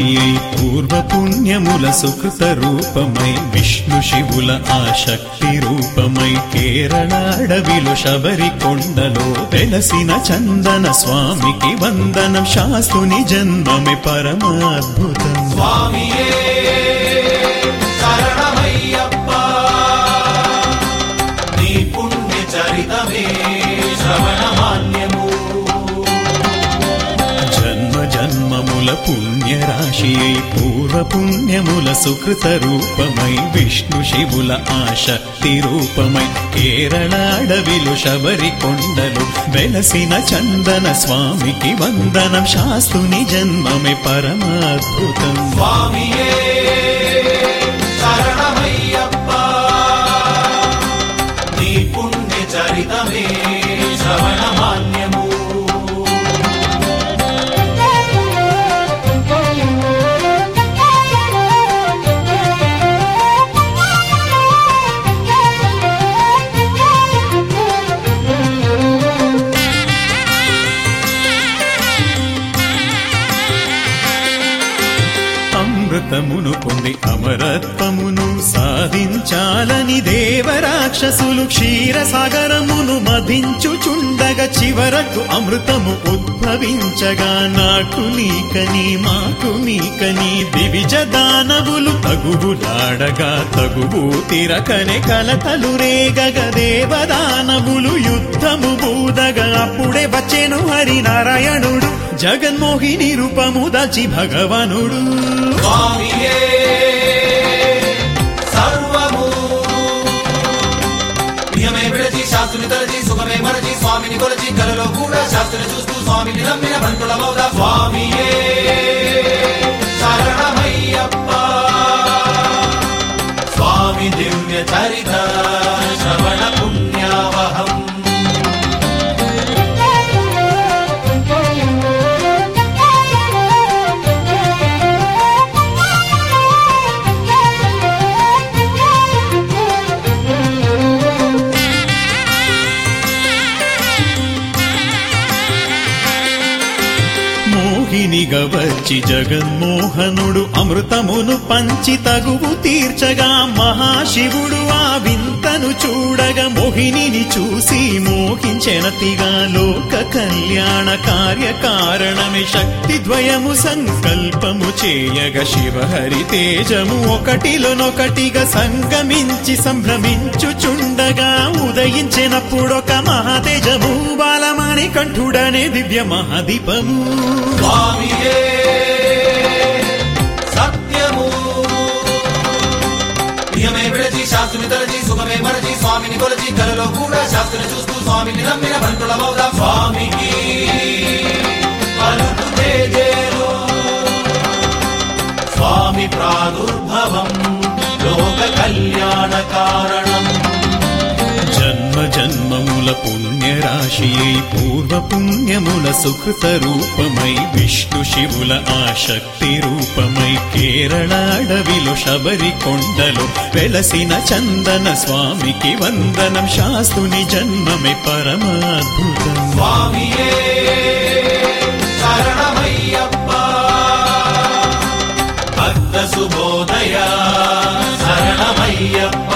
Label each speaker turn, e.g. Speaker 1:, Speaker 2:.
Speaker 1: రాశి అయి పూర్వ పుణ్యముల సుకృత రూపమై విష్ణు శివుల ఆ శక్తి రూపమై కేరళ అడవిలో శబరి కొండలో వెలసిన చందన స్వామికి వందనం శాస్తుని జన్మమే పరమాద్భుతం
Speaker 2: స్వామియే శరణమయ్యప్ప నీ పుణ్య చరితమే శ్రవణమాన్యము
Speaker 1: జన్మ జన్మముల పుణ్య రాశి అయి పూర్వ పుణ్యముల సుకృత రూపమై విష్ణు శివుల ఆ శక్తి రూపమై కేరళ అడవిలో శబరి కొండలు వెలసిన చందన స్వామికి వందనం శాస్తుని జన్మమే పరమాద్భుతం
Speaker 2: స్వామియే శరణమయ్యప్ప నీ పుణ్య చరితమే శ్రవణమాన్యము
Speaker 1: అమృతమును పొంది అమరత్వమును సాధించాలని దేవరాక్షసులు క్షీరసాగరమును మధించుచుండగ చివరకు అమృతము ఉద్భవించగా నాకు నీకని మాకు నీకని దివిజ దానవులు తగువులాడగా తగువు తిరకనే కలతలు రేగగ దేవదానవులు యుద్ధము బూదగా అప్పుడే వచ్చెను హరినారాయణుడు జగన్మోహిని రూపము దాచి భగవానుడు
Speaker 2: స్వామియే సర్వము నియమే విడచి శాస్త్రుని తలచి సుఖమే మరచి స్వామిని కొలచి కలలో కూడా శాస్త్రుని చూస్తూ స్వామిని నమ్మిన భంతుల మౌద స్వామియే శరణమయ్యప్ప స్వామి దివ్య చరిత శ్రవణ పుణ్యావహం
Speaker 1: మోహినిగా వచ్చి జగన్మోహనుడు అమృతమును పంచి తగువు తీర్చగా మహాశివుడు ఆ వింతను చూడగా మోహినిని చూసి మోహించెనతిగా లోక కళ్యాణ కార్యకారణమే శక్తి ద్వయము సంకల్పము చేయగా శివహరి తేజము ఒకటిలోనొకటిగా సంగమించి సంభ్రమించుచుండగా ఉదయించినప్పుడొక మహాతేజము బాలమాని కంఠుడనే దివ్య మహాదీపము
Speaker 2: స్వామియే సత్యము నియమే విడచి శాస్త్రుని తలచి సుఖమే మరచి స్వామిని కొలచి కలలో కూడా శాస్త్రుని చూస్తూ స్వామిని నమ్మిన భంతుల మౌద స్వామికి పలుకు తేజేలో స్వామి ప్రాదుర్భవం లోక కళ్యాణ కారణం
Speaker 1: జన్మ జన్మముల పుణ్య రాశి అయి పూర్వ పుణ్యముల సుకృత రూపమై విష్ణు శివుల ఆ శక్తి రూపమై కేరళ అడవిలో శబరి కొండలో వెలసిన చందన స్వామికి వందనం శాస్తుని జన్మమే పరమాద్భుతం
Speaker 2: స్వామియే శరణమయ్యప్ప భక్త సుబోధయ శరణమయ్యప్ప